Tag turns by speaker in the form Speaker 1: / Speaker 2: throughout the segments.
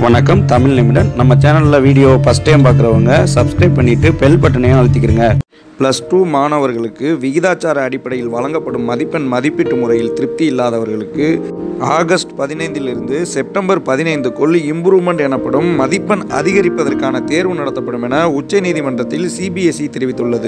Speaker 1: வணக்கம் தமிழ் நிமிடம் நம்ம சேனலில் வீடியோ ஃபஸ்ட் டைம் பார்க்குறவங்க சப்ஸ்கிரைப் பண்ணிவிட்டு பெல் பட்டனையும் அழுத்திக்கிறங்க ப்ளஸ் டூ மாணவர்களுக்கு விகிதாச்சார அடிப்படையில் வழங்கப்படும் மதிப்பெண் மதிப்பீட்டு முறையில் திருப்தி இல்லாதவர்களுக்கு ஆகஸ்ட் பதினைந்திலிருந்து செப்டம்பர் பதினைந்துக்குள் இம்ப்ரூவ்மெண்ட் எனப்படும் மதிப்பெண் அதிகரிப்பதற்கான தேர்வு நடத்தப்படும் என உச்சநீதிமன்றத்தில் சிபிஎஸ்இ தெரிவித்துள்ளது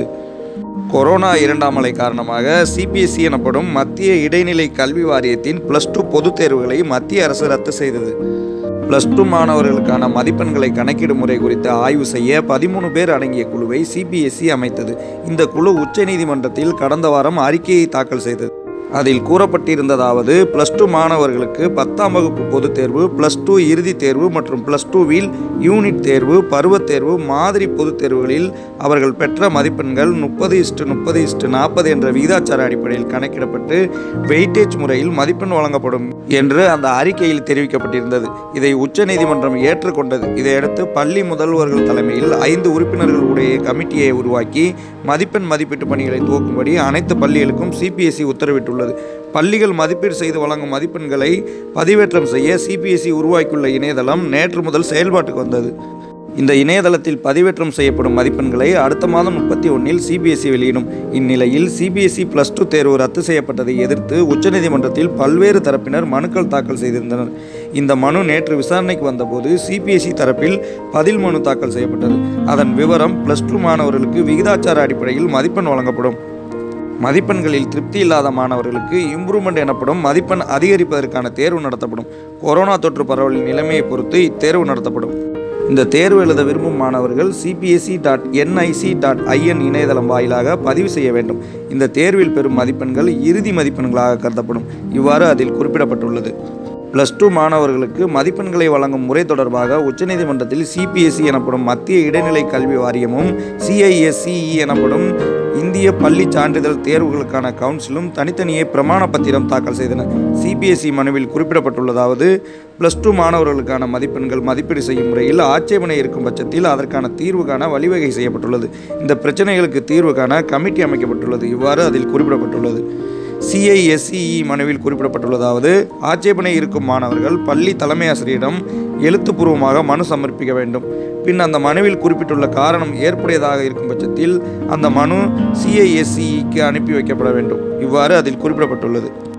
Speaker 1: கொரோனா இரண்டாம் அலை காரணமாக சிபிஎஸ்இ எனப்படும் மத்திய இடைநிலை கல்வி வாரியத்தின் ப்ளஸ் டூ பொதுத் தேர்வுகளை மத்திய அரசு ரத்து செய்தது ப்ளஸ் டூ மாணவர்களுக்கான மதிப்பெண்களை கணக்கிடும் முறை குறித்து ஆய்வு செய்ய பதிமூணு பேர் அடங்கிய குழுவை சிபிஎஸ்இ அமைத்தது இந்த குழு உச்சநீதிமன்றத்தில் கடந்த வாரம் அறிக்கையை தாக்கல் செய்தது அதில் கூறப்பட்டிருந்ததாவது ப்ளஸ் டூ மாணவர்களுக்கு பத்தாம் வகுப்பு பொதுத் தேர்வு ப்ளஸ் டூ இறுதித் தேர்வு மற்றும் ப்ளஸ் டூவில் யூனிட் தேர்வு பருவத் தேர்வு மாதிரி பொதுத் தேர்வுகளில் அவர்கள் பெற்ற மதிப்பெண்கள் முப்பது இஸ்டு முப்பது இஸ்டு நாற்பது என்ற விகிதாச்சார அடிப்படையில் கணக்கிடப்பட்டு வெயிட்டேஜ் முறையில் மதிப்பெண் வழங்கப்படும் என்று அந்த அறிக்கையில் தெரிவிக்கப்பட்டிருந்தது இதை உச்சநீதிமன்றம் ஏற்றுக்கொண்டது இதையடுத்து பள்ளி முதல்வர்கள் தலைமையில் ஐந்து உறுப்பினர்கள் உடைய கமிட்டியை உருவாக்கி மதிப்பெண் மதிப்பீட்டு பணிகளை துவக்கும்படி அனைத்து பள்ளிகளுக்கும் சிபிஎஸ்இ உத்தரவிட்டுள்ளது பள்ளிகள் மதிப்பீடு செய்து வழங்கும் மதிப்பெண்களை பதிவேற்றம் செய்ய சிபிஎஸ்இ உருவாக்கியுள்ள இணையதளம் நேற்று முதல் செயல்பாட்டுக்கு வந்தது இந்த இணையதளத்தில் பதிவேற்றம் செய்யப்படும் மதிப்பெண்களை அடுத்த மாதம் முப்பத்தி ஒன்றில் சிபிஎஸ்இ வெளியிடும் இந்நிலையில் சிபிஎஸ்இ பிளஸ் டூ தேர்வு ரத்து செய்யப்பட்டதை எதிர்த்து உச்சநீதிமன்றத்தில் பல்வேறு தரப்பினர் மனுக்கள் தாக்கல் செய்திருந்தனர் இந்த மனு நேற்று விசாரணைக்கு வந்தபோது சிபிஎஸ்இ தரப்பில் பதில் மனு தாக்கல் செய்யப்பட்டது அதன் விவரம் பிளஸ் டூ மாணவர்களுக்கு விகிதாச்சார அடிப்படையில் மதிப்பெண் வழங்கப்படும் மதிப்பெண்களில் திருப்தி இல்லாத மாணவர்களுக்கு இம்ப்ரூவ்மெண்ட் எனப்படும் மதிப்பெண் அதிகரிப்பதற்கான தேர்வு நடத்தப்படும் கொரோனா தொற்று பரவலின் நிலைமையை பொறுத்து இத்தேர்வு நடத்தப்படும் இந்த தேர்வு எழுத விரும்பும் மாணவர்கள் CBSE dot NIC dot IN இணையதளம் வாயிலாக பதிவு செய்ய வேண்டும் இந்த தேர்வில் பெறும் மதிப்பெண்கள் இறுதி மதிப்பெண்களாக கருதப்படும் இவ்வாறு அதில் குறிப்பிடப்பட்டுள்ளது ப்ளஸ் டூ மாணவர்களுக்கு மதிப்பெண்களை வழங்கும் முறை தொடர்பாக உச்சநீதிமன்றத்தில் சிபிஎஸ்இ எனப்படும் மத்திய இடைநிலை கல்வி வாரியமும் சிஐஎஸ்சிஇ எனப்படும் இந்திய பள்ளி சான்றிதழ் தேர்வுகளுக்கான கவுன்சிலும் தனித்தனியே பிரமாண பத்திரம் தாக்கல் செய்தன சிபிஎஸ்இ மனுவில் குறிப்பிடப்பட்டுள்ளதாவது ப்ளஸ் டூ மாணவர்களுக்கான மதிப்பெண்கள் மதிப்பீடு செய்யும் முறையில் ஆட்சேபனை இருக்கும் பட்சத்தில் அதற்கான தீர்வு காண வழிவகை செய்யப்பட்டுள்ளது இந்த பிரச்சனைகளுக்கு தீர்வு காண கமிட்டி அமைக்கப்பட்டுள்ளது இவ்வாறு அதில் குறிப்பிடப்பட்டுள்ளது சிஐஎஸ்சிஇ மனுவில் குறிப்பிடப்பட்டுள்ளதாவது ஆட்சேபனை இருக்கும் மாணவர்கள் பள்ளி தலைமை ஆசிரியரிடம் எழுத்துப்பூர்வமாக மனு சமர்ப்பிக்க வேண்டும் பின் அந்த மனுவில் குறிப்பிட்டுள்ள காரணம் ஏற்புடையதாக இருக்கும் பட்சத்தில் அந்த மனு சிஐஎஸ்சிஇக்கு அனுப்பி வைக்கப்பட வேண்டும் இவ்வாறு அதில் குறிப்பிடப்பட்டுள்ளது